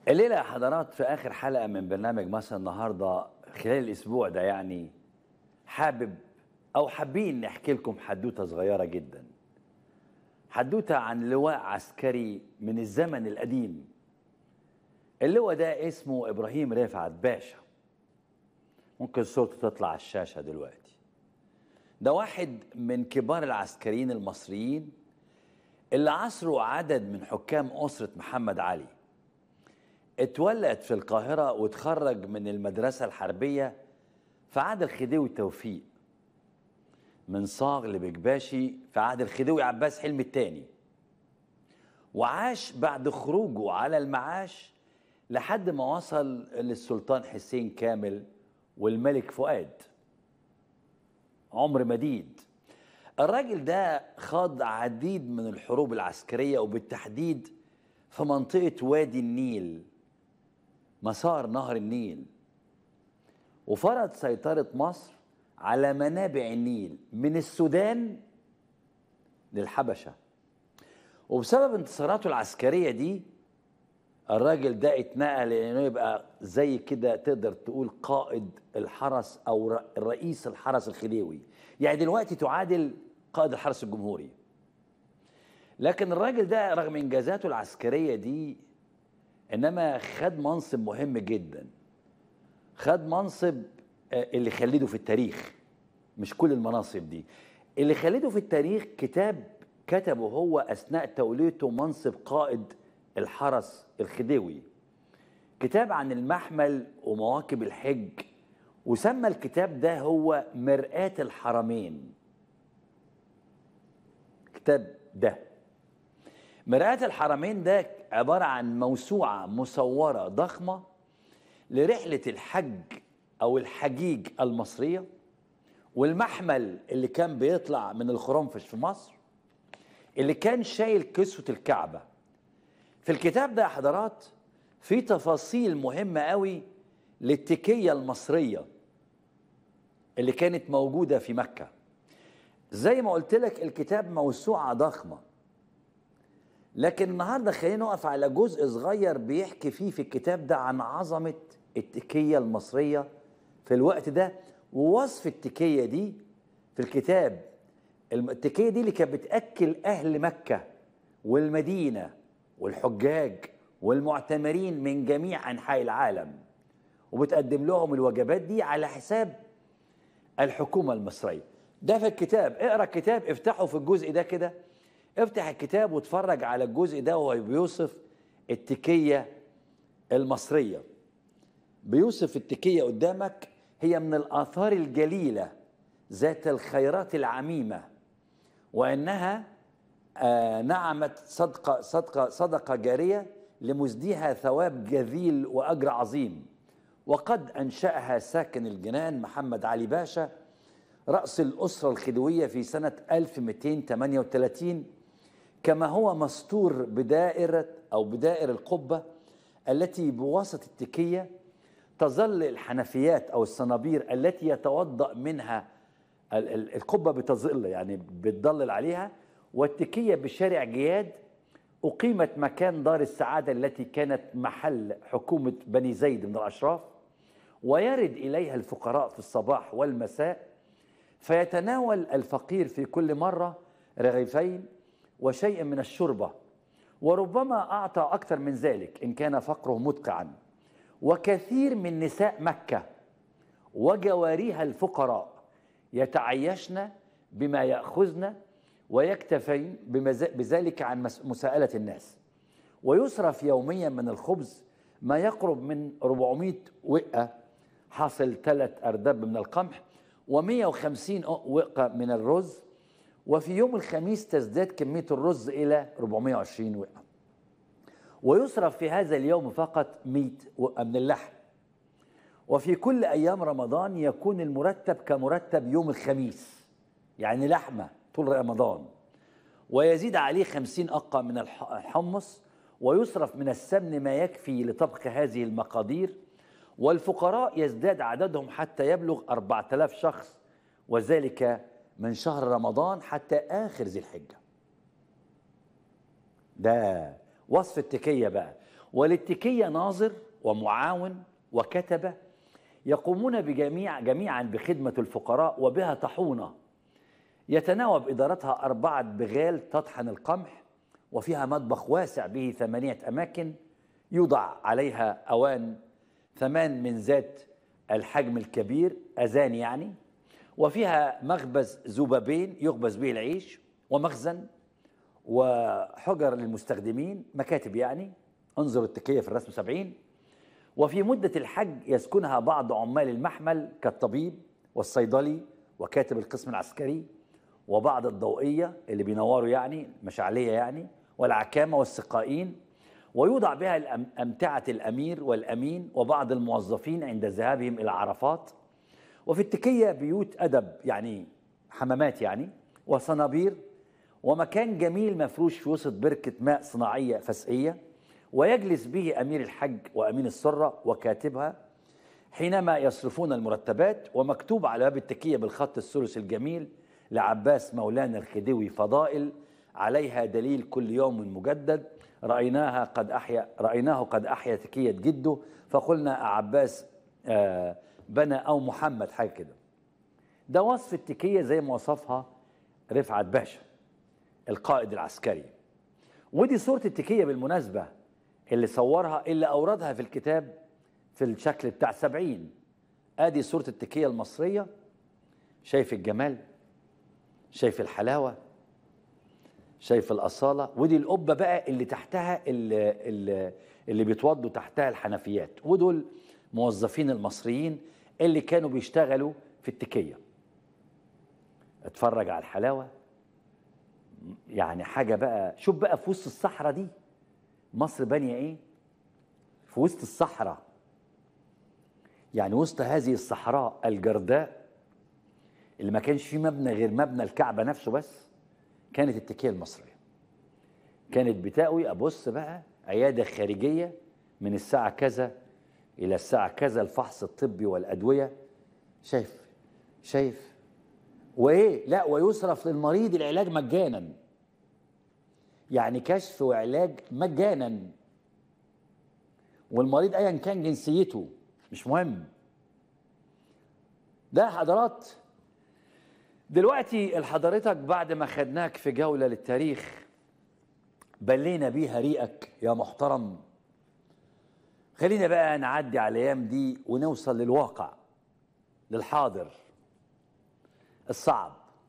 الليلة يا حضرات في آخر حلقة من برنامج مثلا النهاردة خلال الأسبوع ده يعني حابب أو حابين نحكي لكم حدوتة صغيرة جدا حدوتة عن لواء عسكري من الزمن القديم اللواء ده اسمه إبراهيم رفعت باشا ممكن صورته تطلع على الشاشة دلوقتي ده واحد من كبار العسكريين المصريين اللي عصروا عدد من حكام أسرة محمد علي اتولد في القاهرة وتخرج من المدرسة الحربية في عهد الخديوي توفيق من صاغ لبكباشي في عهد الخديوي عباس حلمي الثاني وعاش بعد خروجه على المعاش لحد ما وصل للسلطان حسين كامل والملك فؤاد عمر مديد الراجل ده خاض عديد من الحروب العسكرية وبالتحديد في منطقة وادي النيل مسار نهر النيل وفرض سيطرة مصر على منابع النيل من السودان للحبشة وبسبب انتصاراته العسكرية دي الراجل ده اتنقل لانه يبقى زي كده تقدر تقول قائد الحرس او رئيس الحرس الخديوي يعني دلوقتي تعادل قائد الحرس الجمهوري لكن الراجل ده رغم انجازاته العسكريه دي انما خد منصب مهم جدا خد منصب اللي خلده في التاريخ مش كل المناصب دي اللي خلده في التاريخ كتاب كتبه هو اثناء توليته منصب قائد الحرس الخديوي كتاب عن المحمل ومواكب الحج وسمى الكتاب ده هو مرآة الحرمين كتاب ده مرآة الحرمين ده عبارة عن موسوعة مصورة ضخمة لرحلة الحج أو الحجيج المصرية والمحمل اللي كان بيطلع من الخرنفش في مصر اللي كان شايل كسوة الكعبة في الكتاب ده يا حضرات في تفاصيل مهمة قوي للتكية المصرية اللي كانت موجودة في مكة زي ما قلت لك الكتاب موسوعة ضخمة لكن النهاردة خلينا نقف على جزء صغير بيحكي فيه في الكتاب ده عن عظمة التكية المصرية في الوقت ده ووصف التكية دي في الكتاب التكية دي اللي كانت بتأكل أهل مكة والمدينة والحجاج والمعتمرين من جميع انحاء العالم وبتقدم لهم الوجبات دي على حساب الحكومه المصريه ده في الكتاب اقرا الكتاب افتحه في الجزء ده كده افتح الكتاب واتفرج على الجزء ده وهو بيوصف التكيه المصريه بيوصف التكيه قدامك هي من الاثار الجليله ذات الخيرات العميمه وانها آه نعمت صدقة, صدقة, صدقة جارية لمزديها ثواب جذيل وأجر عظيم وقد أنشأها ساكن الجنان محمد علي باشا رأس الأسرة الخديوية في سنة 1238 كما هو مستور بدائرة أو بدائر القبة التي بواسط التكية تظل الحنفيات أو الصنابير التي يتوضأ منها القبة بتظل يعني بتضلل عليها والتكية بشارع جياد أقيمت مكان دار السعادة التي كانت محل حكومة بني زيد من الأشراف ويرد إليها الفقراء في الصباح والمساء فيتناول الفقير في كل مرة رغيفين وشيء من الشربة وربما أعطى أكثر من ذلك إن كان فقره مدقعا وكثير من نساء مكة وجواريها الفقراء يتعيشن بما يأخذن ويكتفين بذلك عن مساءلة الناس ويصرف يوميا من الخبز ما يقرب من 400 وقة حاصل ثلاث أرداب من القمح و150 وقة من الرز وفي يوم الخميس تزداد كمية الرز إلى 420 وقة ويصرف في هذا اليوم فقط 100 وقة من اللحم وفي كل أيام رمضان يكون المرتب كمرتب يوم الخميس يعني لحمة طول رمضان ويزيد عليه خمسين أقة من الحمص ويصرف من السمن ما يكفي لطبخ هذه المقادير والفقراء يزداد عددهم حتى يبلغ أربعة آلاف شخص وذلك من شهر رمضان حتى آخر ذي الحجة ده وصف التكية بقى وللتكية ناظر ومعاون وكتبة يقومون بجميع جميعا بخدمة الفقراء وبها طحونة يتناوب إدارتها أربعة بغال تطحن القمح وفيها مطبخ واسع به ثمانية أماكن يوضع عليها أوان ثمان من ذات الحجم الكبير أذان يعني وفيها مخبز ذبابين يخبز به العيش ومخزن وحجر للمستخدمين مكاتب يعني انظر التكية في الرسم سبعين وفي مدة الحج يسكنها بعض عمال المحمل كالطبيب والصيدلي وكاتب القسم العسكري وبعض الضوئية اللي بينوروا يعني مشعلية يعني والعكامة والسقائين ويوضع بها أمتعة الأمير والأمين وبعض الموظفين عند ذهابهم إلى عرفات وفي التكية بيوت أدب يعني حمامات يعني وصنابير ومكان جميل مفروش في وسط بركة ماء صناعية فسقية ويجلس به أمير الحج وأمين السرة وكاتبها حينما يصرفون المرتبات ومكتوب على باب التكية بالخط الثلث الجميل لعباس مولانا الخديوي فضائل عليها دليل كل يوم مجدد رأيناها قد أحيا رأيناه قد أحيا تكية جده فقلنا عباس آه بنى أو محمد حاجة كده ده وصف التكية زي ما وصفها رفعت باشا القائد العسكري ودي صورة التكية بالمناسبة اللي صورها اللي أوردها في الكتاب في الشكل بتاع سبعين آدي صورة التكية المصرية شايف الجمال شايف الحلاوة شايف الأصالة ودي القبة بقى اللي تحتها اللي, اللي, اللي بيتوضوا تحتها الحنفيات ودول موظفين المصريين اللي كانوا بيشتغلوا في التكية اتفرج على الحلاوة يعني حاجة بقى شوف بقى في وسط الصحراء دي مصر بانية ايه في وسط الصحراء يعني وسط هذه الصحراء الجرداء اللي ما كانش فيه مبنى غير مبنى الكعبة نفسه بس كانت التكية المصرية كانت بتاوي أبص بقى عيادة خارجية من الساعة كذا إلى الساعة كذا الفحص الطبي والأدوية شايف شايف وإيه لا ويصرف للمريض العلاج مجانا يعني كشف وعلاج مجانا والمريض ايا كان جنسيته مش مهم ده حضرات دلوقتي لحضرتك بعد ما خدناك في جولة للتاريخ بلينا بيها ريقك يا محترم خلينا بقى نعدي على الايام دي ونوصل للواقع للحاضر الصعب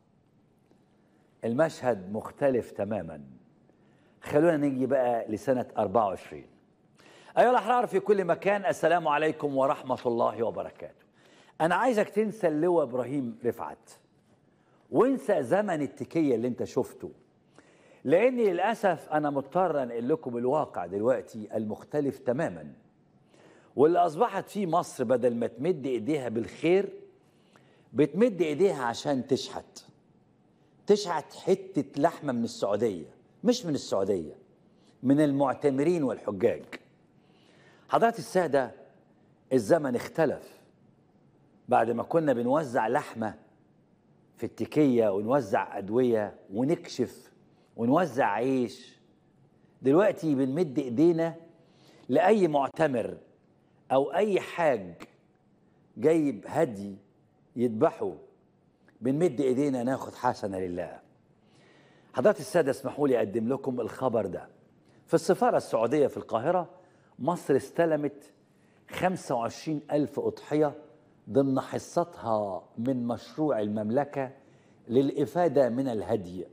المشهد مختلف تماما خلونا نيجي بقى لسنة 24 أيها الأحرار في كل مكان السلام عليكم ورحمة الله وبركاته أنا عايزك تنسى اللواء إبراهيم رفعت وانسى زمن التكية اللي انت شفته لأن للأسف أنا مضطر أنقل لكم الواقع دلوقتي المختلف تماما واللي أصبحت فيه مصر بدل ما تمد إيديها بالخير بتمد إيديها عشان تشحت تشحت حتة لحمة من السعودية مش من السعودية من المعتمرين والحجاج حضرات السادة الزمن اختلف بعد ما كنا بنوزع لحمة في التكية ونوزع أدوية ونكشف ونوزع عيش دلوقتي بنمد إيدينا لأي معتمر أو أي حاج جايب هدي يذبحه بنمد إيدينا ناخد حسنة لله حضرات السادة اسمحوا لي أقدم لكم الخبر ده في السفارة السعودية في القاهرة مصر استلمت 25 ألف أضحية ضمن حصتها من مشروع المملكة للإفادة من الهدي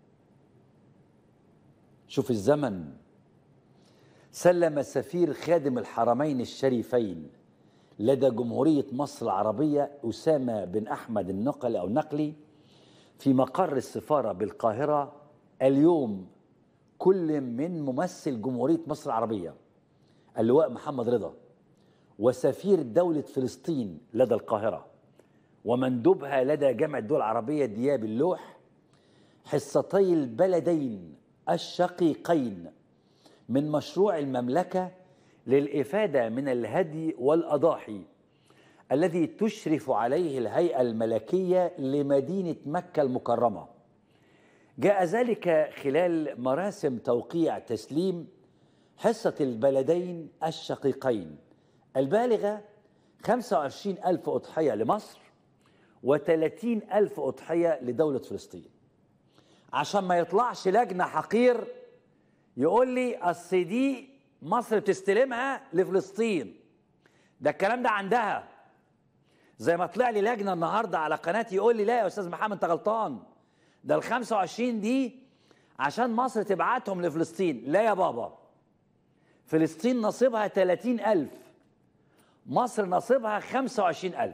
شوف الزمن سلم سفير خادم الحرمين الشريفين لدى جمهورية مصر العربية أسامة بن أحمد النقل أو نقلي في مقر السفارة بالقاهرة اليوم كل من ممثل جمهورية مصر العربية اللواء محمد رضا وسفير دولة فلسطين لدى القاهرة ومندوبها لدى جامعة الدول العربية دياب اللوح حصتي البلدين الشقيقين من مشروع المملكة للإفادة من الهدي والأضاحي الذي تشرف عليه الهيئة الملكية لمدينة مكة المكرمة جاء ذلك خلال مراسم توقيع تسليم حصة البلدين الشقيقين البالغة 25 ألف أضحية لمصر و30 ألف أضحية لدولة فلسطين عشان ما يطلعش لجنة حقير يقول لي أصل دي مصر بتستلمها لفلسطين ده الكلام ده عندها زي ما طلع لي لجنة النهاردة على قناتي يقول لي لا يا أستاذ محمد أنت غلطان ده ال 25 دي عشان مصر تبعتهم لفلسطين لا يا بابا فلسطين نصيبها 30 ألف مصر نصيبها 25 ألف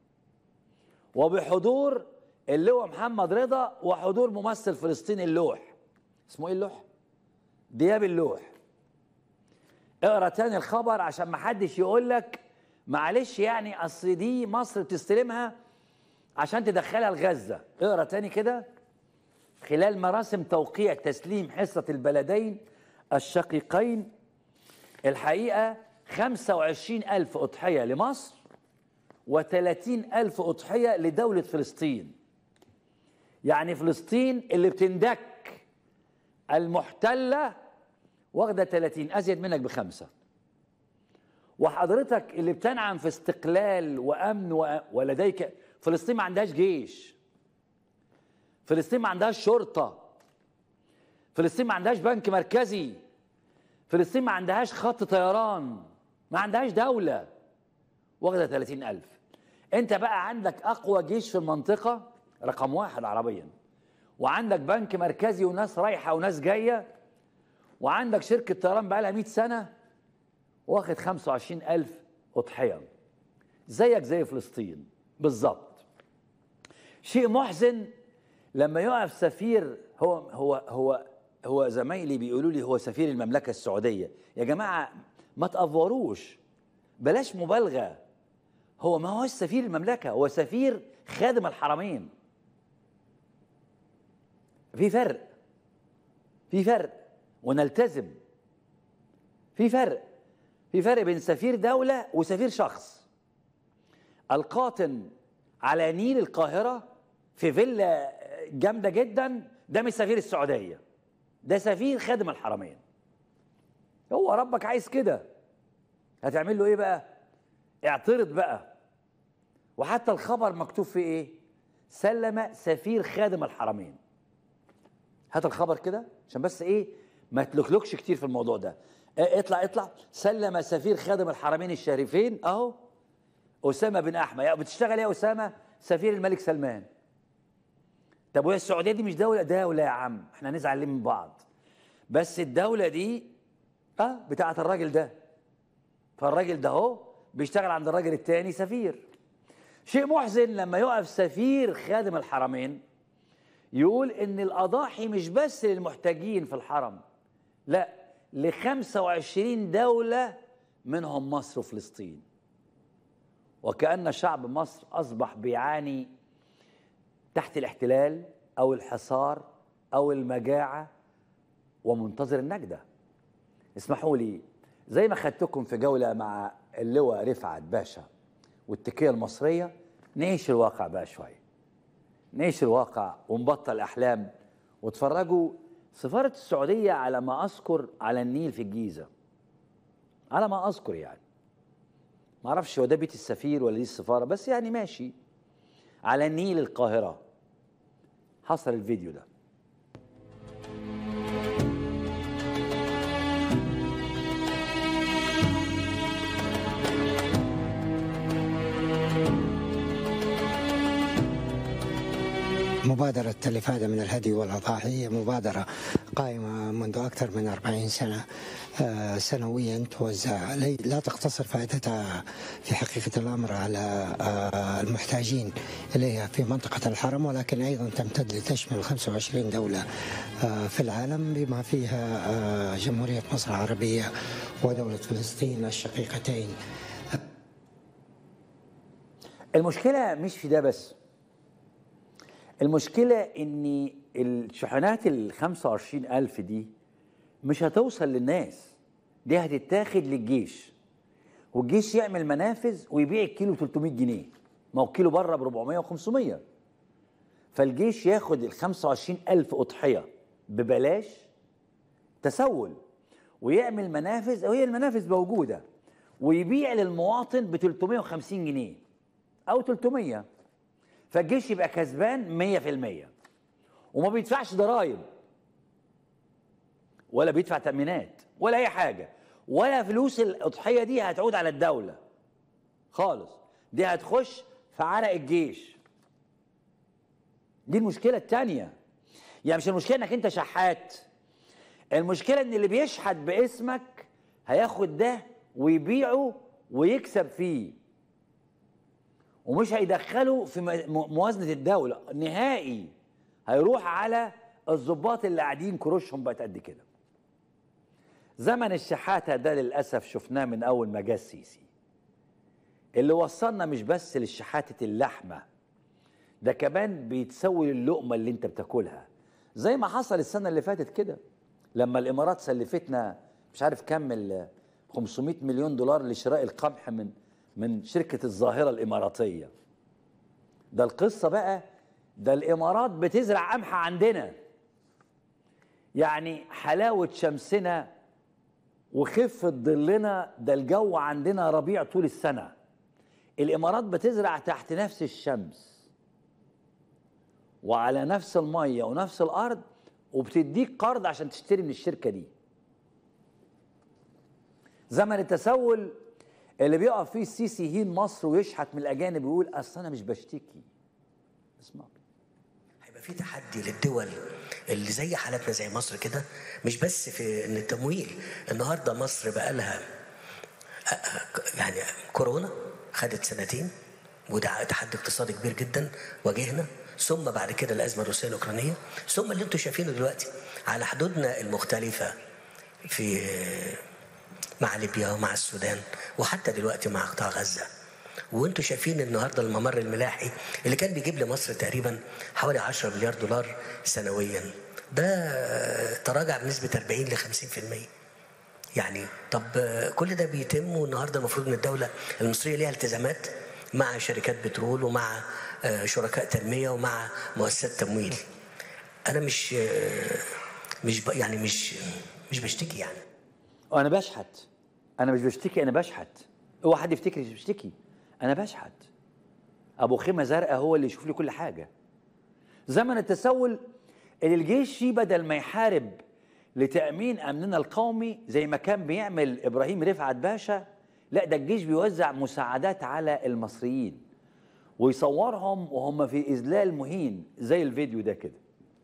وبحضور اللواء محمد رضا وحضور ممثل فلسطيني اللوح اسمه ايه اللوح؟ دياب اللوح اقرا تاني الخبر عشان ما حدش يقول لك معلش يعني اصل دي مصر بتستلمها عشان تدخلها لغزه اقرا تاني كده خلال مراسم توقيع تسليم حصه البلدين الشقيقين الحقيقه 25 ألف أضحية لمصر و30 ألف أضحية لدولة فلسطين يعني فلسطين اللي بتندك المحتلة واخدة 30 أزيد منك بخمسة وحضرتك اللي بتنعم في استقلال وأمن و... ولديك فلسطين ما عندهاش جيش فلسطين ما عندهاش شرطة فلسطين ما عندهاش بنك مركزي فلسطين ما عندهاش خط طيران ما عندهاش دولة واخدة 30 ألف أنت بقى عندك أقوى جيش في المنطقة رقم واحد عربيا وعندك بنك مركزي وناس رايحة وناس جاية وعندك شركة طيران بقى لها 100 سنة واخد 25 ألف أضحية زيك زي فلسطين بالظبط شيء محزن لما يقف سفير هو هو هو هو زمايلي بيقولوا لي هو سفير المملكة السعودية يا جماعة ما تأفوروش بلاش مبالغة هو ما هوش سفير المملكة هو سفير خادم الحرمين في فرق في فرق ونلتزم في فرق في فرق بين سفير دولة وسفير شخص القاطن على نيل القاهرة في فيلا جامدة جدا ده مش سفير السعودية ده سفير خادم الحرمين هو ربك عايز كده هتعمل له ايه بقى اعترض بقى وحتى الخبر مكتوب فيه ايه سلم سفير خادم الحرمين هات الخبر كده عشان بس ايه ما تلكلكش كتير في الموضوع ده اه اطلع اطلع سلم سفير خادم الحرمين الشريفين اهو اسامه بن احمد يعني بتشتغل يا اسامه سفير الملك سلمان طب وهي السعوديه دي مش دوله دوله يا عم احنا نزعل ليه من بعض بس الدوله دي اه بتاعت الراجل ده فالراجل ده اهو بيشتغل عند الراجل التاني سفير شيء محزن لما يقف سفير خادم الحرمين يقول ان الاضاحي مش بس للمحتاجين في الحرم لا ل 25 دولة منهم مصر وفلسطين وكأن شعب مصر أصبح بيعاني تحت الاحتلال أو الحصار أو المجاعة ومنتظر النجدة اسمحوا لي زي ما خدتكم في جولة مع اللواء رفعت باشا والتكية المصرية نعيش الواقع بقى شوية نعيش الواقع ونبطل أحلام وتفرجوا سفارة السعودية على ما أذكر على النيل في الجيزة على ما أذكر يعني ما أعرفش هو ده بيت السفير ولا دي السفارة بس يعني ماشي على النيل القاهرة حصل الفيديو ده مبادرة الإفادة من الهدي والأضاحي هي مبادرة قائمة منذ أكثر من 40 سنة آه، سنويا توزع لا تقتصر فائدتها في حقيقة الأمر على آه، المحتاجين إليها في منطقة الحرم ولكن أيضا تمتد لتشمل 25 دولة آه، في العالم بما فيها جمهورية مصر العربية ودولة فلسطين الشقيقتين المشكلة مش في ده بس المشكلة ان الشحنات ال 25 ألف دي مش هتوصل للناس دي هتتاخد للجيش والجيش يعمل منافذ ويبيع الكيلو 300 جنيه ما هو الكيلو بره ب 400 و500 فالجيش ياخد ال 25 ألف أضحية ببلاش تسول ويعمل منافذ وهي المنافذ موجوده ويبيع للمواطن ب 350 جنيه او 300 فالجيش يبقى كسبان 100% وما بيدفعش ضرائب ولا بيدفع تأمينات ولا أي حاجة ولا فلوس الأضحية دي هتعود على الدولة خالص دي هتخش في عرق الجيش دي المشكلة التانية يعني مش المشكلة انك انت شحات المشكلة ان اللي بيشحت باسمك هياخد ده ويبيعه ويكسب فيه ومش هيدخله في م- موازنة الدولة نهائي هيروح على الضباط اللي قاعدين كروشهم بقت قد كده زمن الشحاتة ده للأسف شفناه من أول ما جه السيسي اللي وصلنا مش بس للشحاتة اللحمة ده كمان بيتسوي اللقمة اللي انت بتاكلها زي ما حصل السنة اللي فاتت كده لما الإمارات سلفتنا مش عارف كم ال 500 مليون دولار لشراء القمح من من شركة الظاهرة الإماراتية ده القصة بقى ده الإمارات بتزرع قمح عندنا يعني حلاوة شمسنا وخفة ظلنا ده الجو عندنا ربيع طول السنة الإمارات بتزرع تحت نفس الشمس وعلى نفس المية ونفس الأرض وبتديك قرض عشان تشتري من الشركة دي زمن التسول اللي بيقف فيه السيسي يهين مصر ويشحت من الأجانب ويقول أصل أنا مش بشتكي اسمع هيبقى في تحدي للدول اللي زي حالتنا زي مصر كده مش بس في ان التمويل النهارده مصر بقى لها يعني كورونا خدت سنتين وده تحدي اقتصادي كبير جدا واجهنا ثم بعد كده الازمه الروسيه الاوكرانيه ثم اللي انتم شايفينه دلوقتي على حدودنا المختلفه في مع ليبيا ومع السودان وحتى دلوقتي مع قطاع غزه وانتم شايفين النهارده الممر الملاحي اللي كان بيجيب لمصر تقريبا حوالي 10 مليار دولار سنويا ده تراجع بنسبه 40 ل 50% يعني طب كل ده بيتم والنهارده المفروض ان الدوله المصريه ليها التزامات مع شركات بترول ومع شركاء تنميه ومع مؤسسات تمويل انا مش مش ب- يعني مش مش بشتكي يعني انا بشحت انا مش بشتكي انا بشحت اوعى حد يفتكر مش بشتكي انا بشحت ابو خيمه زرقاء هو اللي يشوف لي كل حاجه زمن التسول اللي الجيش فيه بدل ما يحارب لتامين امننا القومي زي ما كان بيعمل ابراهيم رفعت باشا لا ده الجيش بيوزع مساعدات على المصريين ويصورهم وهم في اذلال مهين زي الفيديو ده كده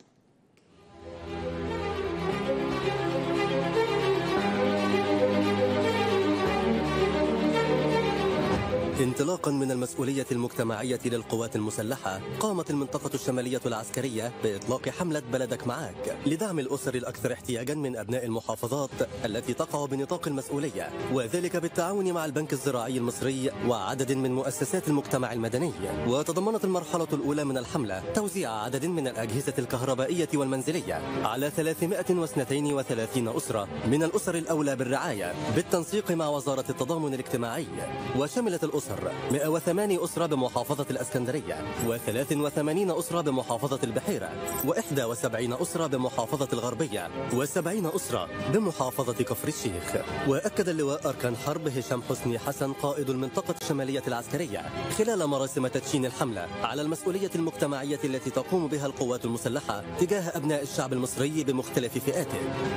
انطلاقا من المسؤولية المجتمعية للقوات المسلحة قامت المنطقة الشمالية العسكرية بإطلاق حملة بلدك معاك لدعم الأسر الأكثر احتياجا من أبناء المحافظات التي تقع بنطاق المسؤولية وذلك بالتعاون مع البنك الزراعي المصري وعدد من مؤسسات المجتمع المدني وتضمنت المرحلة الأولى من الحملة توزيع عدد من الأجهزة الكهربائية والمنزلية على 332 أسرة من الأسر الأولى بالرعاية بالتنسيق مع وزارة التضامن الاجتماعي وشملت الأسر 108 أسرة بمحافظة الأسكندرية و83 أسرة بمحافظة البحيرة و71 أسرة بمحافظة الغربية و70 أسرة بمحافظة كفر الشيخ وأكد اللواء أركان حرب هشام حسني حسن قائد المنطقة الشمالية العسكرية خلال مراسم تدشين الحملة على المسؤولية المجتمعية التي تقوم بها القوات المسلحة تجاه أبناء الشعب المصري بمختلف فئاته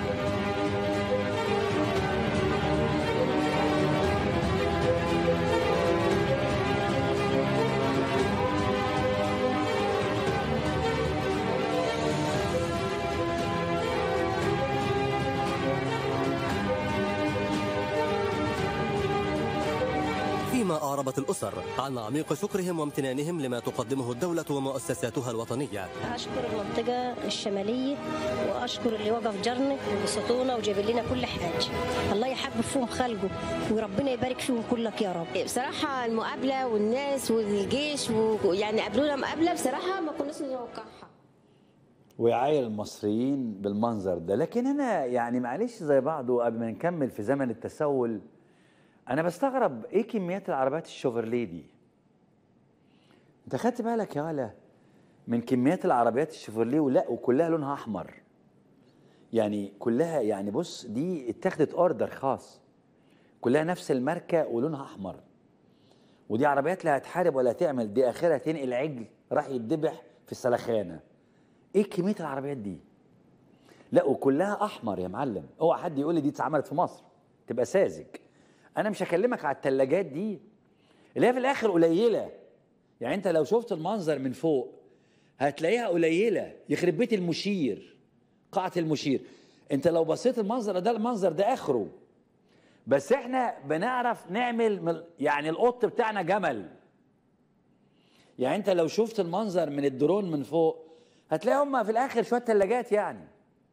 فيما أعربت الأسر عن عميق شكرهم وامتنانهم لما تقدمه الدولة ومؤسساتها الوطنية أشكر المنطقة الشمالية وأشكر اللي وقف جرني وبسطونا وجاب لنا كل حاجة الله يحبب فيهم خلقه وربنا يبارك فيهم كلك يا رب بصراحة المقابلة والناس والجيش ويعني قابلونا مقابلة بصراحة ما كناش نتوقعها ويعاير المصريين بالمنظر ده لكن انا يعني معلش زي بعضه قبل ما نكمل في زمن التسول انا بستغرب ايه كميات العربيات الشوفرليه دي انت خدت بالك يا ولا من كميات العربيات الشوفرليه ولا وكلها لونها احمر يعني كلها يعني بص دي اتخذت اوردر خاص كلها نفس الماركه ولونها احمر ودي عربيات لا هتحارب ولا تعمل دي اخرها تنقل عجل راح يتذبح في السلخانه ايه كميه العربيات دي لا وكلها احمر يا معلم اوعى حد يقول لي دي اتعملت في مصر تبقى ساذج انا مش هكلمك على الثلاجات دي اللي هي في الاخر قليله يعني انت لو شفت المنظر من فوق هتلاقيها قليله يخرب بيت المشير قاعه المشير انت لو بصيت المنظر ده المنظر ده اخره بس احنا بنعرف نعمل من- يعني القط بتاعنا جمل يعني انت لو شفت المنظر من الدرون من فوق هتلاقي هم في الاخر شويه ثلاجات يعني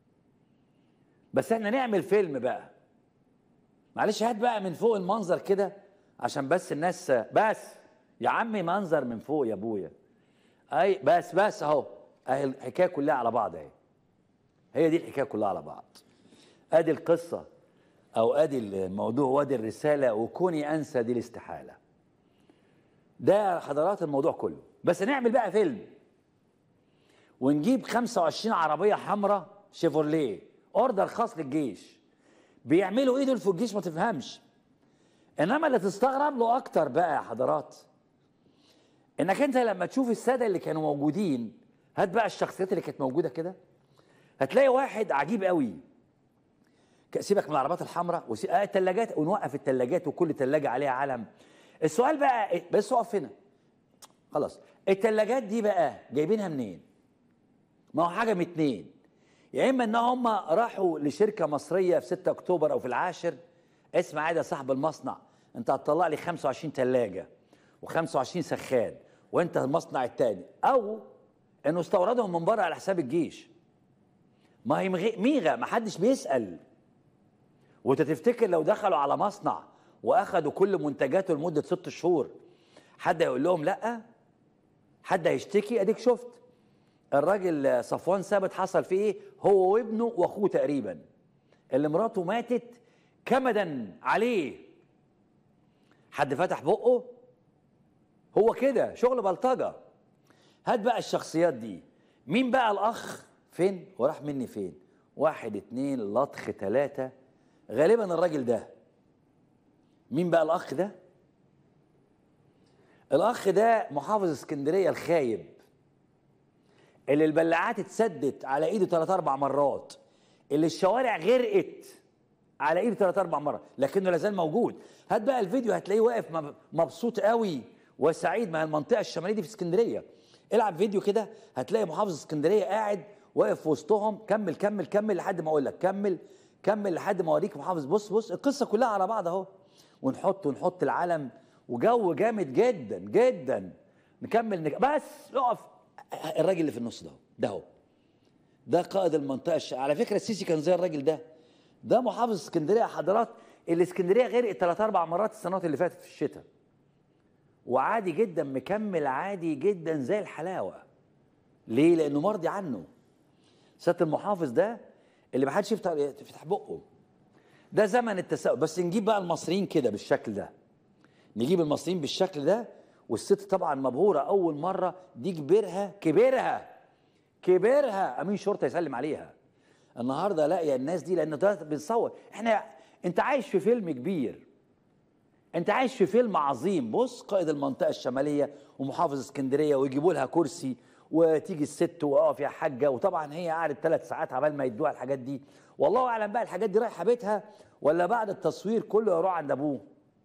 بس احنا نعمل فيلم بقى معلش هات بقى من فوق المنظر كده عشان بس الناس بس يا عمي منظر من فوق يا ابويا اي بس بس اهو اهي الحكايه كلها على بعض اهي هي دي الحكايه كلها على بعض ادي القصه او ادي الموضوع وادي الرساله وكوني انسى دي الاستحاله ده حضرات الموضوع كله بس نعمل بقى فيلم ونجيب 25 عربيه حمراء شيفورليه اوردر خاص للجيش بيعملوا ايه دول في الجيش ما تفهمش انما اللي تستغرب له اكتر بقى يا حضرات انك انت لما تشوف الساده اللي كانوا موجودين هات بقى الشخصيات اللي كانت موجوده كده هتلاقي واحد عجيب قوي ك- سيبك من العربيات الحمراء وسي... آه الثلاجات ونوقف الثلاجات وكل ثلاجه عليها علم السؤال بقى إيه؟ بس اقف هنا خلاص الثلاجات دي بقى جايبينها منين ما هو حاجه من اتنين يا اما ان هم راحوا لشركه مصريه في 6 اكتوبر او في العاشر اسمع عادي يا صاحب المصنع انت هتطلع لي 25 ثلاجه و25 سخان وانت المصنع الثاني او انه استوردهم من بره على حساب الجيش ما هي مغي- ميغه ما حدش بيسال وانت تفتكر لو دخلوا على مصنع واخدوا كل منتجاته لمده ست شهور حد هيقول لهم لا حد هيشتكي اديك شفت الراجل صفوان ثابت حصل فيه ايه هو وابنه واخوه تقريبا اللي مراته ماتت كمدا عليه حد فتح بقه هو كده شغل بلطجه هات بقى الشخصيات دي مين بقى الاخ فين وراح مني فين واحد اتنين لطخ تلاتة غالبا الراجل ده مين بقى الاخ ده الاخ ده محافظ اسكندريه الخايب اللي البلاعات اتسدت على ايده ثلاث اربع مرات اللي الشوارع غرقت على ايده ثلاث اربع مرات لكنه لازال موجود هات بقى الفيديو هتلاقيه واقف مب- مبسوط قوي وسعيد مع المنطقه الشماليه دي في اسكندريه العب فيديو كده هتلاقي محافظ اسكندريه قاعد واقف في وسطهم كمل كمل كمل لحد ما اقول لك كمل كمل لحد ما اوريك محافظ بص بص القصه كلها على بعض اهو ونحط ونحط العلم وجو جامد جدا جدا نكمل نك... بس اقف الراجل اللي في النص ده اهو، ده اهو ده قائد المنطقه الش... على فكره السيسي كان زي الراجل ده ده محافظ اسكندريه يا حضرات اللي اسكندريه غرقت ثلاث اربع مرات السنوات اللي فاتت في الشتاء وعادي جدا مكمل عادي جدا زي الحلاوه ليه لانه مرضي عنه سياده المحافظ ده اللي ما حدش يفتح يفتح بقه ده زمن التساؤل بس نجيب بقى المصريين كده بالشكل ده نجيب المصريين بالشكل ده والست طبعا مبهوره اول مره دي كبرها كبرها كبرها امين شرطه يسلم عليها النهارده لاقيه الناس دي لان ده بنصور احنا انت عايش في فيلم كبير انت عايش في فيلم عظيم بص قائد المنطقه الشماليه ومحافظ اسكندريه ويجيبوا لها كرسي وتيجي الست واقف يا حاجه وطبعا هي قعدت ثلاث ساعات عبال ما يدوها الحاجات دي والله اعلم بقى الحاجات دي رايحه بيتها ولا بعد التصوير كله يروح عند ابوه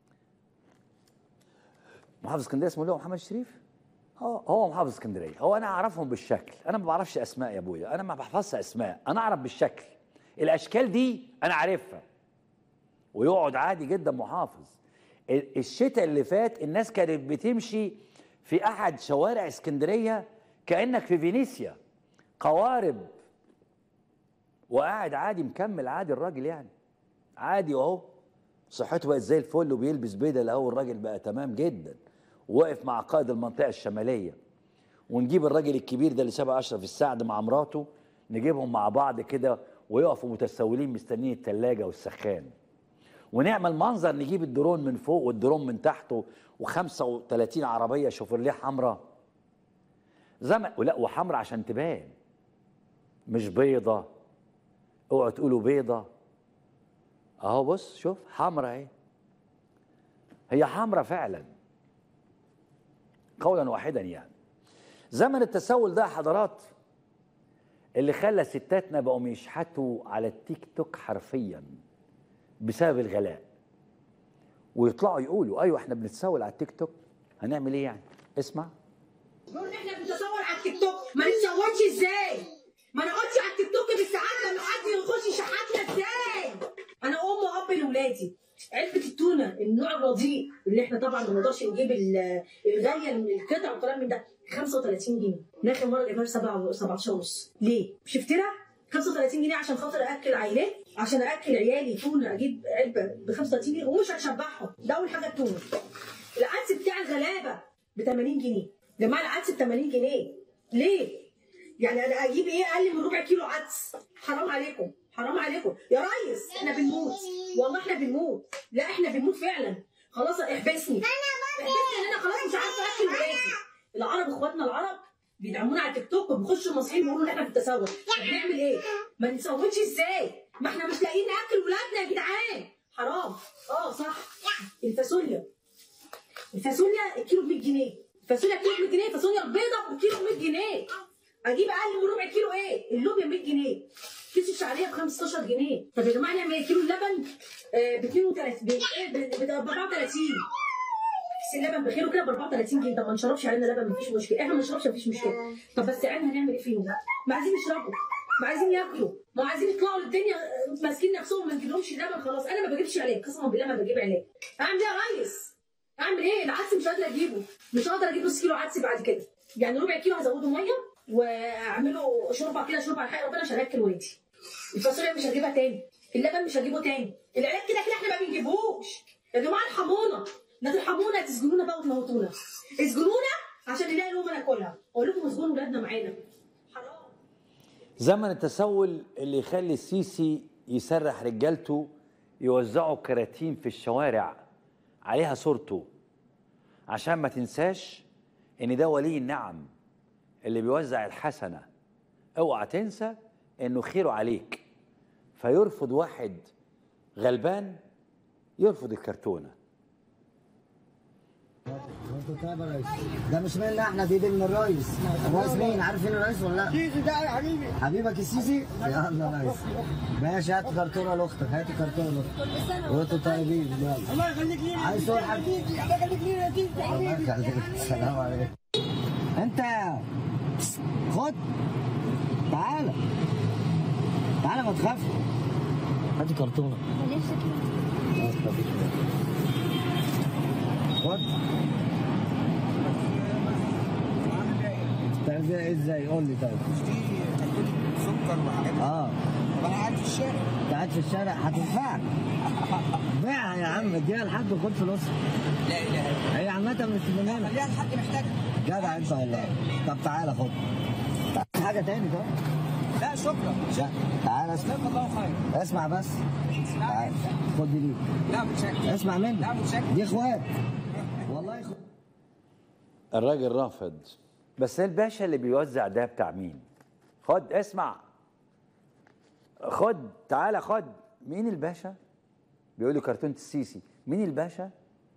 محافظ اسكندريه اسمه اللي هو محمد الشريف اه هو محافظ اسكندريه هو انا اعرفهم بالشكل انا ما بعرفش اسماء يا ابويا انا ما بحفظش اسماء انا اعرف بالشكل الاشكال دي انا عارفها ويقعد عادي جدا محافظ ال- الشتاء اللي فات الناس كانت بتمشي في احد شوارع اسكندريه كانك في فينيسيا قوارب وقاعد عادي مكمل عادي الراجل يعني عادي اهو صحته بقت زي الفل وبيلبس بدل اهو الراجل بقى تمام جدا واقف مع قائد المنطقه الشماليه ونجيب الراجل الكبير ده اللي شبه اشرف السعد مع مراته نجيبهم مع بعض كده ويقفوا متسولين مستنيين الثلاجه والسخان ونعمل منظر نجيب الدرون من فوق والدرون من تحته و35 عربيه شوفرليه حمراء زمن ولا وحمراء عشان تبان مش بيضه اوعوا تقولوا بيضة اهو بص شوف حمرا اهي هي حمرا فعلا قولا واحدا يعني زمن التسول ده يا حضرات اللي خلى ستاتنا بقوا يشحتوا على التيك توك حرفيا بسبب الغلاء ويطلعوا يقولوا ايوه احنا بنتسول على التيك توك هنعمل ايه يعني اسمع نقول احنا بنتصور على التيك توك ما نتصورش ازاي ما نقعدش على التيك توك بالساعات لما حد يخش يشحتنا ازاي انا ام واب لاولادي علبة التونة النوع الرديء اللي احنا طبعا ما نقدرش نجيب ال- الغالية من القطع وكلام من ده 35 جنيه انا اخر مرة جايبها ب 17 ونص ليه؟ مش افترا 35 جنيه عشان خاطر اكل عيلات عشان اكل عيالي تونه اجيب علبه ب 35 جنيه ومش هشبعهم ده اول حاجه التونه العدس بتاع الغلابه ب 80 جنيه يا جماعه العدس ب 80 جنيه ليه؟ يعني انا اجيب ايه اقل من ربع كيلو عدس حرام عليكم حرام عليكم يا ريس احنا بنموت والله احنا بنموت لا احنا بنموت فعلا خلاص احبسني احبسني ان انا خلاص مش عارفه اكل ولادي العرب اخواتنا العرب بيدعمونا على التيك توك وبيخشوا المصريين بيقولوا ان احنا في التسول طب نعمل ايه؟ ما نسويش ازاي؟ ما احنا مش لاقيين ناكل ولادنا يا جدعان حرام اه صح الفاصوليا الفاصوليا الكيلو ب 100 جنيه الفاصوليا كيلو ب 100 جنيه الفاصوليا البيضاء والكيلو ب 100 جنيه اجيب اقل من ربع كيلو ايه اللوبيا 100 جنيه كيس الشعريه ب 15 جنيه طب يا جماعه نعمل ايه كيلو اللبن ب 32 ب 34 كيس اللبن بخيره كده ب 34 جنيه طب ما نشربش علينا لبن مفيش مشكله احنا ما نشربش مفيش مشكله طب بس عينها هنعمل ايه فيهم ما عايزين يشربوا ما عايزين ياكلوا ما عايزين يطلعوا للدنيا ماسكين نفسهم ما نجيبلهمش لبن خلاص انا ما بجيبش علاج قسما بالله ما بجيب علاج اعمل ايه يا ريس اعمل ايه العدس مش قادره اجيبه مش هقدر اجيب نص كيلو عدس بعد كده يعني ربع كيلو هزوده ميه واعمله شوربه كده شوربه على حق ربنا عشان اكل ولادي الفاصوليا مش هجيبها تاني اللبن مش هجيبه تاني العلاج كده كده احنا ما بنجيبوش يا جماعه ارحمونا لا ترحمونا تسجنونا بقى وتموتونا اسجنونا عشان نلاقي لقمه ناكلها اقول لكم اسجنوا ولادنا معانا حرام زمن التسول اللي يخلي السيسي يسرح رجالته يوزعوا كراتين في الشوارع عليها صورته عشان ما تنساش ان ده ولي النعم اللي بيوزع الحسنه اوعى تنسى انه خيره عليك فيرفض واحد غلبان يرفض الكرتونه ده مش منا احنا دي دي من الرئيس الرئيس مين عارف مين الرئيس ولا لا؟ السيسي ده يا حبيبي حبيبك السيسي؟ يلا ريس ماشي هات كرتونه لاختك هات كرتونه لاختك وانتوا طيبين يلا الله يخليك لينا عايز تقول حاجه؟ الله يخليك لينا يا سيسي يا الله حبيبي يخليك السلام عليكم انت خد تعالى تعالى ما تخافش هاتي كرتونه خد تعمل بيها ايه ازاي قول لي طيب سكر وحاجات اه طب انا قاعد في الشارع انت قاعد في الشارع هتنفعك بيعها يا عم اديها لحد وخد فلوسها لا اله الا الله هي عامة مش مننا خليها لحد محتاجها جدع انت والله طب تعالى خد تعالى حاجة تاني طب لا شكرا لا تعالى اسمع جزاك الله خير اسمع بس تعالى خد دي ليك لا متشكر اسمع مني لا متشكر دي اخوات والله اخوات الراجل رافض بس الباشا اللي بيوزع ده بتاع مين خد اسمع خد تعالى خد مين الباشا بيقول له كرتونة السيسي مين الباشا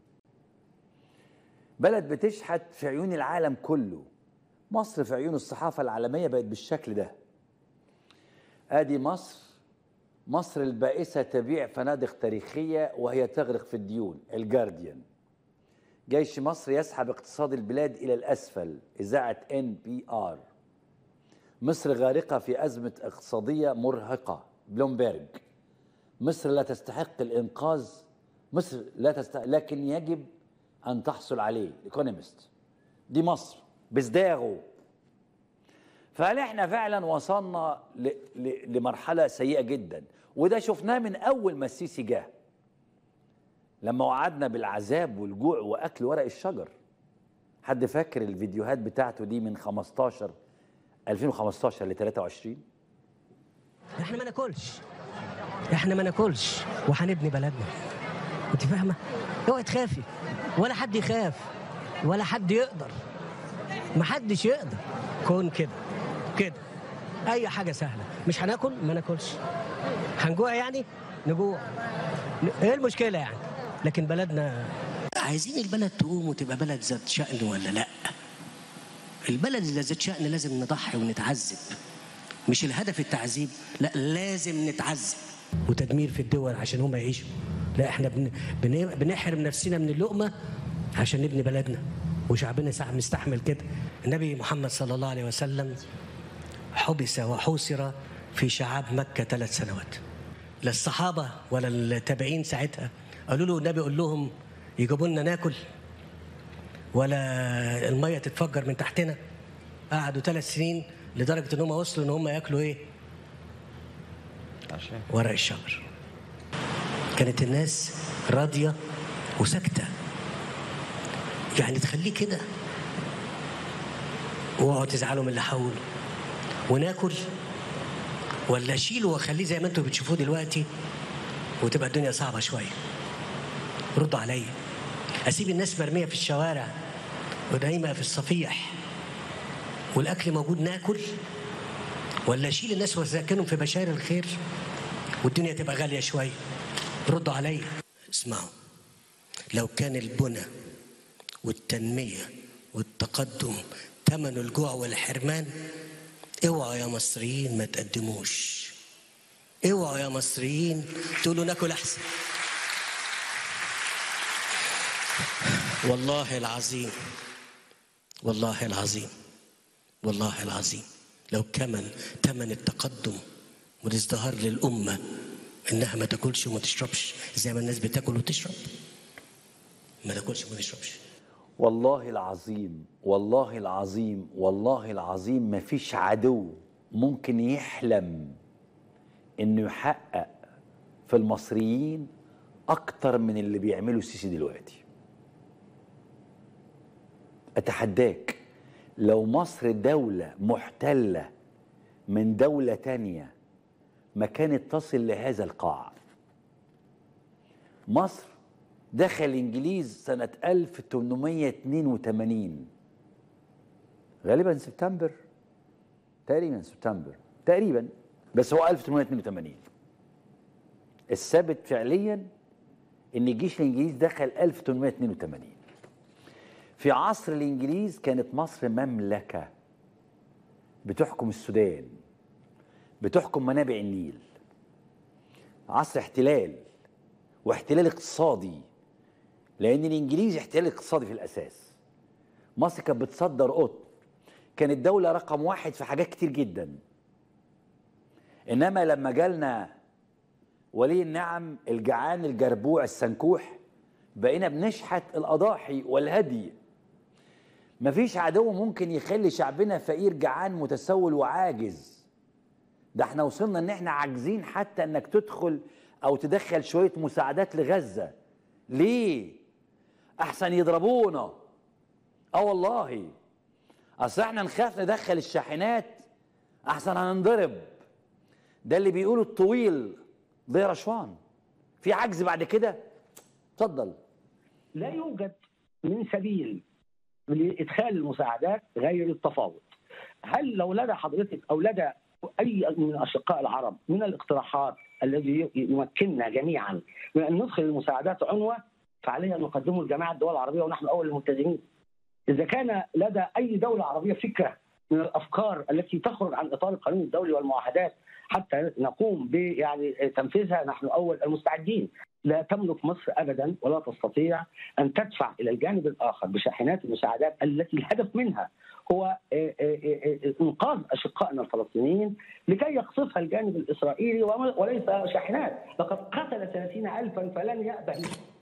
بلد بتشحت في عيون العالم كله مصر في عيون الصحافة العالمية بقت بالشكل ده ادي مصر مصر البائسة تبيع فنادق تاريخية وهي تغرق في الديون الجارديان جيش مصر يسحب اقتصاد البلاد إلى الأسفل إذاعة ان بي ار مصر غارقة في أزمة اقتصادية مرهقة بلومبيرج مصر لا تستحق الإنقاذ مصر لا تستحق لكن يجب أن تحصل عليه ايكونومست دي مصر بصداغه فهل احنا فعلا وصلنا ل... ل... لمرحلة سيئة جدا وده شفناه من أول ما السيسي جه لما وعدنا بالعذاب والجوع واكل ورق الشجر حد فاكر الفيديوهات بتاعته دي من 15 2015 ل 23 احنا ما ناكلش احنا ما ناكلش وهنبني بلدنا انت فاهمه اوعي تخافي ولا حد يخاف ولا حد يقدر ما حدش يقدر كون كده كده اي حاجه سهله مش هناكل ما ناكلش هنجوع يعني نجوع ايه المشكله يعني لكن بلدنا عايزين البلد تقوم وتبقى بلد ذات شأن ولا لا البلد اللي ذات شأن لازم نضحي ونتعذب مش الهدف التعذيب لا لازم نتعذب وتدمير في الدول عشان هم يعيشوا لا احنا بن... بن... بنحرم نفسنا من اللقمه عشان نبني بلدنا وشعبنا ساعة مستحمل كده النبي محمد صلى الله عليه وسلم حبس وحوسر في شعاب مكة ثلاث سنوات لا الصحابة ولا التابعين ساعتها قالوا له النبي قول لهم يجيبوا لنا ناكل ولا المية تتفجر من تحتنا قعدوا ثلاث سنين لدرجة ان هم وصلوا ان هم ياكلوا ايه ورق الشجر كانت الناس راضية وساكتة يعني تخليه كده اوعوا تزعلوا من اللي حوله وناكل ولا اشيله واخليه زي ما انتم بتشوفوه دلوقتي وتبقى الدنيا صعبة شوية ردوا عليا اسيب الناس مرمية في الشوارع ونايمة في الصفيح والاكل موجود ناكل ولا اشيل الناس واسكنهم في بشاير الخير والدنيا تبقى غالية شوية ردوا عليا اسمعوا لو كان البنى والتنمية والتقدم ثمن الجوع والحرمان اوعوا يا مصريين ما تقدموش اوعوا يا مصريين تقولوا ناكل احسن والله العظيم والله العظيم والله العظيم لو كمل ثمن التقدم والازدهار للأمة إنها ما تاكلش وما تشربش زي ما الناس بتاكل وتشرب ما تاكلش وما تشربش والله العظيم والله العظيم والله العظيم ما فيش عدو ممكن يحلم انه يحقق في المصريين اكتر من اللي بيعمله السيسي دلوقتي اتحداك لو مصر دولة محتلة من دولة تانية ما كانت تصل لهذا القاع مصر دخل الانجليز سنة 1882 غالبا سبتمبر تقريبا سبتمبر تقريبا بس هو 1882 الثابت فعليا ان الجيش الانجليزي دخل 1882 في عصر الانجليز كانت مصر مملكة بتحكم السودان بتحكم منابع النيل عصر احتلال واحتلال اقتصادي لان الانجليز احتلال اقتصادي في الاساس مصر كانت بتصدر قطن كانت دولة رقم واحد في حاجات كتير جدا انما لما جالنا ولي النعم الجعان الجربوع السنكوح بقينا بنشحت الاضاحي والهدي مفيش عدو ممكن يخلي شعبنا فقير جعان متسول وعاجز ده احنا وصلنا ان احنا عاجزين حتى انك تدخل او تدخل شويه مساعدات لغزه ليه احسن يضربونا اه والله اصل احنا نخاف ندخل الشاحنات احسن هننضرب ده اللي بيقوله الطويل ضي رشوان في عجز بعد كده اتفضل لا يوجد من سبيل لادخال المساعدات غير التفاوض هل لو لدى حضرتك او لدى اي من الاشقاء العرب من الاقتراحات الذي يمكننا جميعا من ان ندخل المساعدات عنوه فعلينا ان نقدمه لجماعه الدول العربيه ونحن اول الملتزمين. اذا كان لدى اي دوله عربيه فكره من الافكار التي تخرج عن اطار القانون الدولي والمعاهدات حتى نقوم ب يعني تنفيذها نحن اول المستعدين. لا تملك مصر ابدا ولا تستطيع ان تدفع الى الجانب الاخر بشاحنات المساعدات التي الهدف منها هو انقاذ اشقائنا الفلسطينيين لكي يقصفها الجانب الاسرائيلي وليس شاحنات، لقد قتل 30 الفا فلن يأبه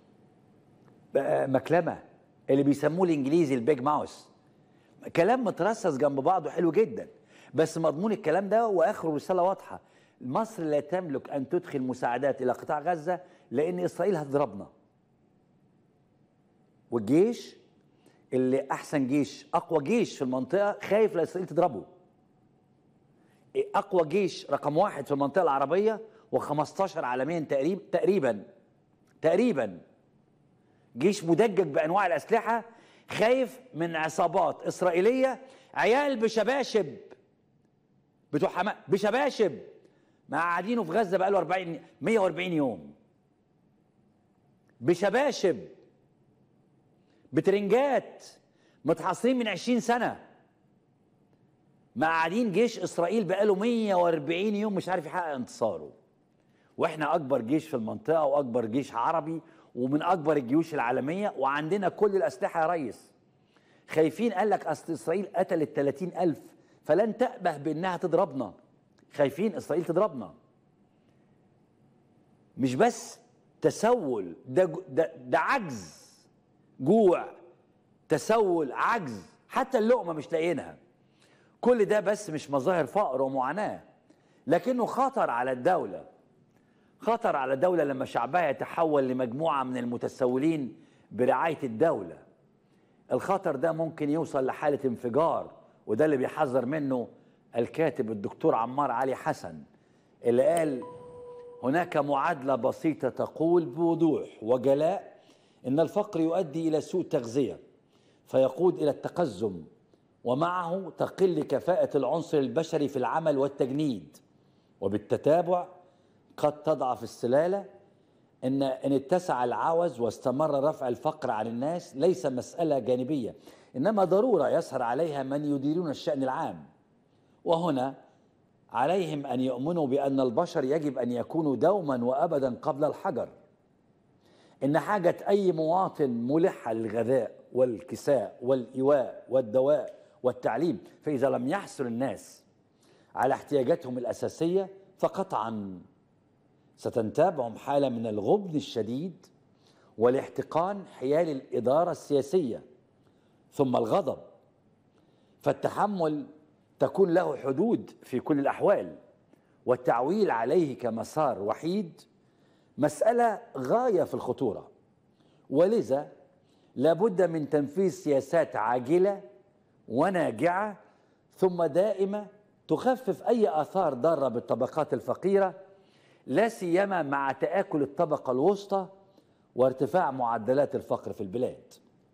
مكلمه اللي بيسموه الانجليزي البيج ماوس كلام مترصص جنب بعضه حلو جدا بس مضمون الكلام ده واخره رساله واضحه مصر لا تملك ان تدخل مساعدات الى قطاع غزه لان اسرائيل هتضربنا والجيش اللي احسن جيش اقوى جيش في المنطقه خايف لا اسرائيل تضربه اقوى جيش رقم واحد في المنطقه العربيه و15 عالميا تقريبا تقريبا تقريبا جيش مدجج بانواع الاسلحه خايف من عصابات اسرائيليه عيال بشباشب بتوع حما بشباشب مقعدينه في غزه بقاله 40 140 يوم بشباشب بترنجات متحاصرين من 20 سنه مقعدين جيش اسرائيل بقاله 140 يوم مش عارف يحقق انتصاره واحنا اكبر جيش في المنطقه واكبر جيش عربي ومن اكبر الجيوش العالميه وعندنا كل الاسلحه يا ريس خايفين قال لك اصل اسرائيل قتلت 30 الف فلن تأبه بانها تضربنا خايفين اسرائيل تضربنا مش بس تسول ده ده, ده عجز جوع تسول عجز حتى اللقمه مش لاقيينها كل ده بس مش مظاهر فقر ومعاناه لكنه خطر على الدوله خطر على الدوله لما شعبها يتحول لمجموعه من المتسولين برعايه الدوله الخطر ده ممكن يوصل لحاله انفجار وده اللي بيحذر منه الكاتب الدكتور عمار علي حسن اللي قال هناك معادله بسيطه تقول بوضوح وجلاء ان الفقر يؤدي الى سوء تغذيه فيقود الى التقزم ومعه تقل كفاءه العنصر البشري في العمل والتجنيد وبالتتابع قد تضعف السلاله ان ان اتسع العوز واستمر رفع الفقر عن الناس ليس مساله جانبيه انما ضروره يسهر عليها من يديرون الشان العام وهنا عليهم ان يؤمنوا بان البشر يجب ان يكونوا دوما وابدا قبل الحجر ان حاجه اي مواطن ملحه للغذاء والكساء والايواء والدواء والتعليم فاذا لم يحصل الناس على احتياجاتهم الاساسيه فقطعا ستنتابهم حاله من الغبن الشديد والاحتقان حيال الاداره السياسيه ثم الغضب فالتحمل تكون له حدود في كل الاحوال والتعويل عليه كمسار وحيد مساله غايه في الخطوره ولذا لابد من تنفيذ سياسات عاجله وناجعه ثم دائمه تخفف اي اثار ضاره بالطبقات الفقيره لا سيما مع تآكل الطبقة الوسطى وارتفاع معدلات الفقر في البلاد.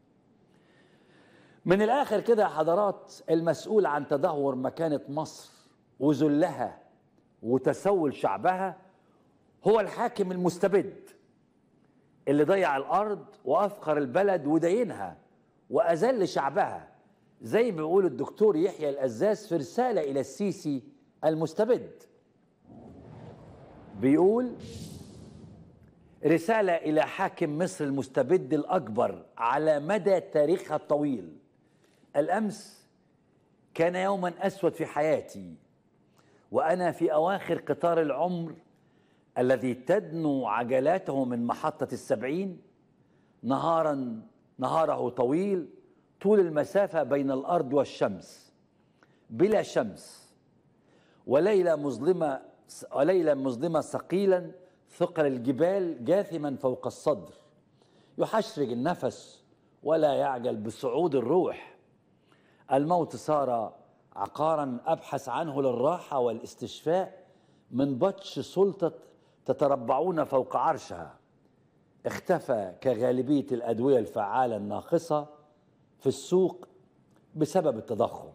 من الآخر كده يا حضرات المسؤول عن تدهور مكانة مصر وذلها وتسول شعبها هو الحاكم المستبد اللي ضيع الأرض وأفقر البلد ودينها وأذل شعبها زي ما بيقول الدكتور يحيى الأزاز في رسالة إلى السيسي المستبد بيقول رسالة إلى حاكم مصر المستبد الأكبر على مدى تاريخها الطويل الأمس كان يوما أسود في حياتي وأنا في أواخر قطار العمر الذي تدنو عجلاته من محطة السبعين نهارا نهاره طويل طول المسافة بين الأرض والشمس بلا شمس وليلة مظلمة وليلا مظلمة ثقيلا ثقل الجبال جاثما فوق الصدر يحشرج النفس ولا يعجل بصعود الروح الموت صار عقارا أبحث عنه للراحة والاستشفاء من بطش سلطة تتربعون فوق عرشها اختفى كغالبية الأدوية الفعالة الناقصة في السوق بسبب التضخم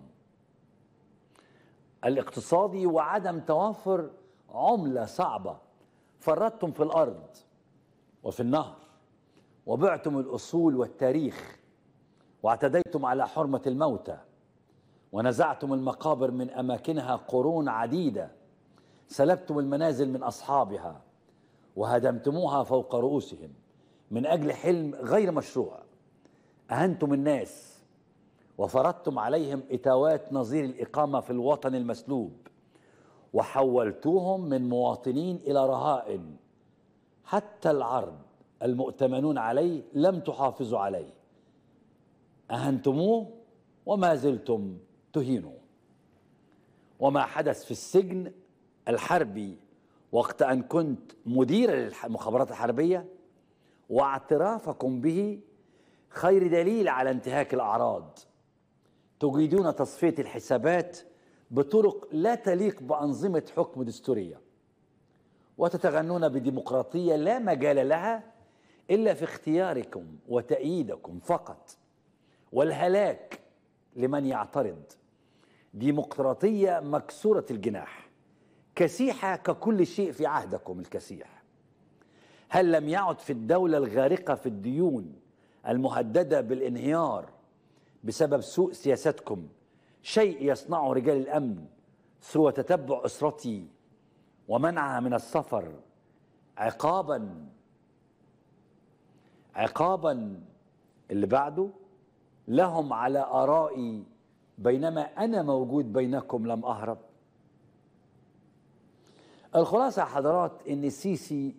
الاقتصادي وعدم توافر عملة صعبة فرطتم في الأرض وفي النهر وبعتم الأصول والتاريخ واعتديتم على حرمة الموتى ونزعتم المقابر من أماكنها قرون عديدة سلبتم المنازل من أصحابها وهدمتموها فوق رؤوسهم من أجل حلم غير مشروع أهنتم الناس وفرضتم عليهم إتاوات نظير الإقامة في الوطن المسلوب وحولتوهم من مواطنين إلى رهائن حتى العرض المؤتمنون عليه لم تحافظوا عليه أهنتموه وما زلتم تهينوا وما حدث في السجن الحربي وقت أن كنت مدير للمخابرات الحربية واعترافكم به خير دليل على انتهاك الأعراض تجيدون تصفية الحسابات بطرق لا تليق بأنظمة حكم دستورية وتتغنون بديمقراطية لا مجال لها إلا في اختياركم وتأييدكم فقط والهلاك لمن يعترض ديمقراطية مكسورة الجناح كسيحة ككل شيء في عهدكم الكسيح هل لم يعد في الدولة الغارقة في الديون المهددة بالانهيار بسبب سوء سياستكم شيء يصنعه رجال الأمن سوى تتبع أسرتي ومنعها من السفر عقابا عقابا اللي بعده لهم على آرائي بينما أنا موجود بينكم لم أهرب الخلاصة يا حضرات إن السيسي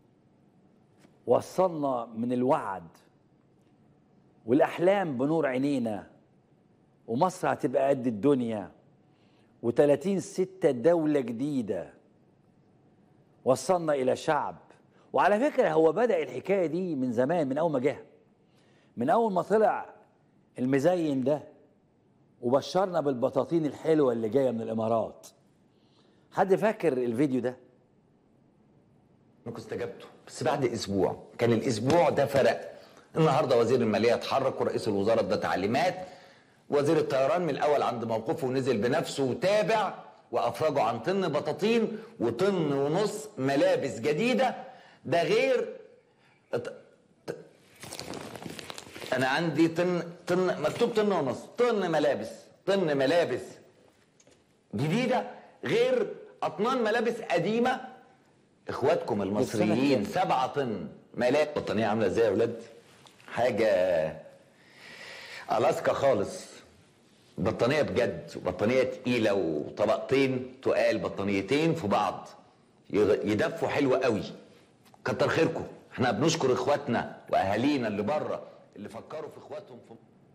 وصلنا من الوعد والأحلام بنور عينينا ومصر هتبقى قد الدنيا و30 ستة دولة جديدة وصلنا إلى شعب وعلى فكرة هو بدأ الحكاية دي من زمان من أول ما جه من أول ما طلع المزين ده وبشرنا بالبطاطين الحلوة اللي جاية من الإمارات حد فاكر الفيديو ده؟ انكم استجبتوا بس بعد اسبوع كان الاسبوع ده فرق النهارده وزير الماليه اتحرك ورئيس الوزراء ادى تعليمات وزير الطيران من الاول عند موقفه ونزل بنفسه وتابع وافرجوا عن طن بطاطين وطن ونص ملابس جديده ده غير ات- ت- انا عندي طن طن مكتوب طن ونص طن ملابس طن ملابس جديده غير اطنان ملابس قديمه اخواتكم المصريين سبعة طن ملاك بطانية عاملة ازاي يا ولاد حاجة ألاسكا خالص بطانية بجد وبطانية تقيلة وطبقتين تقال بطانيتين في بعض يغ- يدفوا حلو قوي كتر خيركم احنا بنشكر اخواتنا واهالينا اللي بره اللي فكروا في اخواتهم في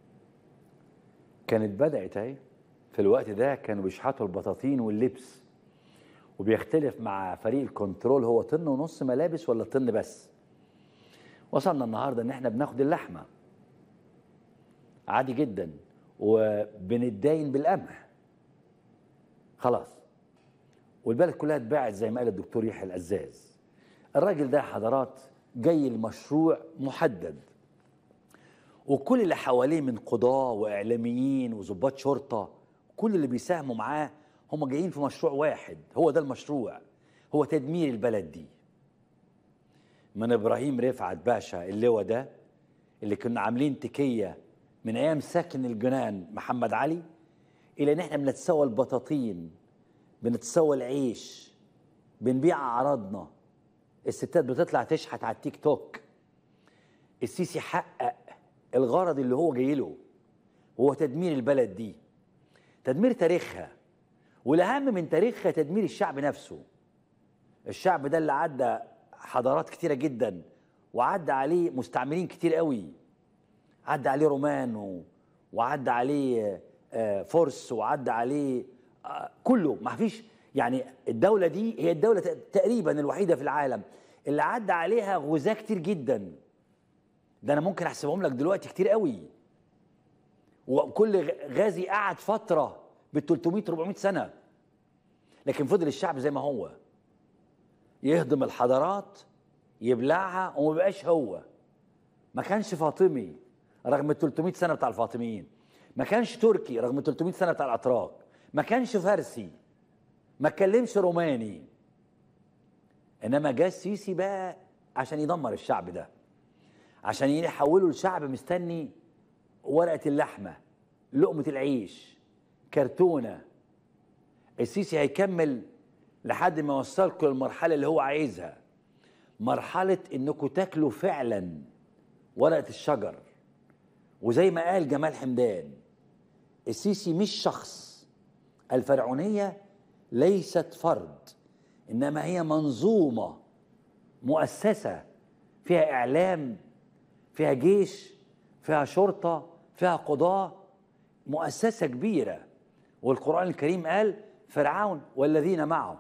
كانت بدأت اهي في الوقت ده كانوا بيشحتوا البطاطين واللبس وبيختلف مع فريق الكنترول هو طن ونص ملابس ولا طن بس وصلنا النهارده ان احنا بناخد اللحمه عادي جدا وبنتداين بالقمح خلاص والبلد كلها اتباعت زي ما قال الدكتور يحيى القزاز الراجل ده يا حضرات جاي المشروع محدد وكل اللي حواليه من قضاة وإعلاميين وضباط شرطة كل اللي بيساهموا معاه هم جايين في مشروع واحد هو ده المشروع هو تدمير البلد دي من إبراهيم رفعت باشا اللواء ده اللي كنا عاملين تكية من أيام ساكن الجنان محمد علي إلى إن إحنا بنتسوى البطاطين بنتسوى العيش بنبيع أعراضنا الستات بتطلع تشحت على التيك توك السيسي حقق الغرض اللي هو جاي له هو تدمير البلد دي تدمير تاريخها والاهم من تاريخها تدمير الشعب نفسه الشعب ده اللي عدى حضارات كتيره جدا وعدى عليه مستعمرين كتير قوي عدى عليه رومان و- وعدى عليه آه، فرس وعدى عليه آه، كله ما فيش يعني الدوله دي هي الدوله ت- تقريبا الوحيده في العالم اللي عدى عليها غزاة كتير جدا ده انا ممكن احسبهم لك دلوقتي كتير قوي وكل غ- غازي قعد فتره بال 300 400 سنه لكن فضل الشعب زي ما هو يهضم الحضارات يبلعها وما بقاش هو ما كانش فاطمي رغم ال 300 سنه بتاع الفاطميين ما كانش تركي رغم ال 300 سنه بتاع الاتراك ما كانش فارسي ما اتكلمش روماني انما جه السيسي بقى عشان يدمر الشعب ده عشان يحولوا لشعب مستني ورقه اللحمه لقمه العيش كرتونه السيسي هيكمل لحد ما يوصلكم للمرحله اللي هو عايزها مرحله انكم تاكلوا فعلا ورقه الشجر وزي ما قال جمال حمدان السيسي مش شخص الفرعونيه ليست فرد انما هي منظومه مؤسسه فيها اعلام فيها جيش فيها شرطه فيها قضاه مؤسسه كبيره والقران الكريم قال فرعون والذين معه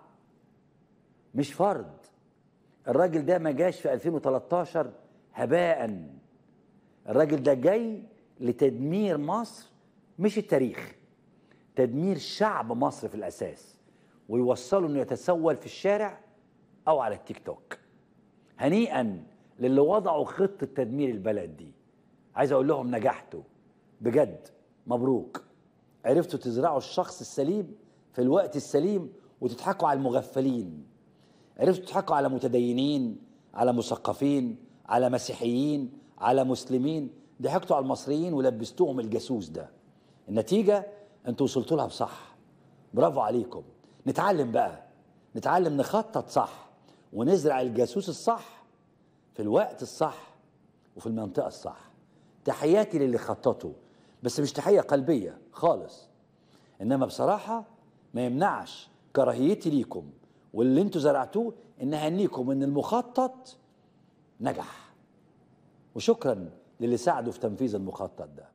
مش فرد الراجل ده ما جاش في 2013 هباء الراجل ده جاي لتدمير مصر مش التاريخ تدمير شعب مصر في الاساس ويوصله انه يتسول في الشارع او على التيك توك هنيئا للي وضعوا خطه تدمير البلد دي عايز اقول لهم نجحتوا بجد مبروك عرفتوا تزرعوا الشخص السليم في الوقت السليم وتضحكوا على المغفلين عرفتوا تضحكوا على متدينين على مثقفين على مسيحيين على مسلمين ضحكتوا على المصريين ولبستوهم الجاسوس ده النتيجة انتوا وصلتوا لها بصح برافو عليكم نتعلم بقى نتعلم نخطط صح ونزرع الجاسوس الصح في الوقت الصح وفي المنطقة الصح تحياتي للي خططوا بس مش تحية قلبية خالص إنما بصراحة ما يمنعش كراهيتي ليكم واللي انتوا زرعتوه ان اهنيكم ان المخطط نجح وشكرا للي ساعدوا في تنفيذ المخطط ده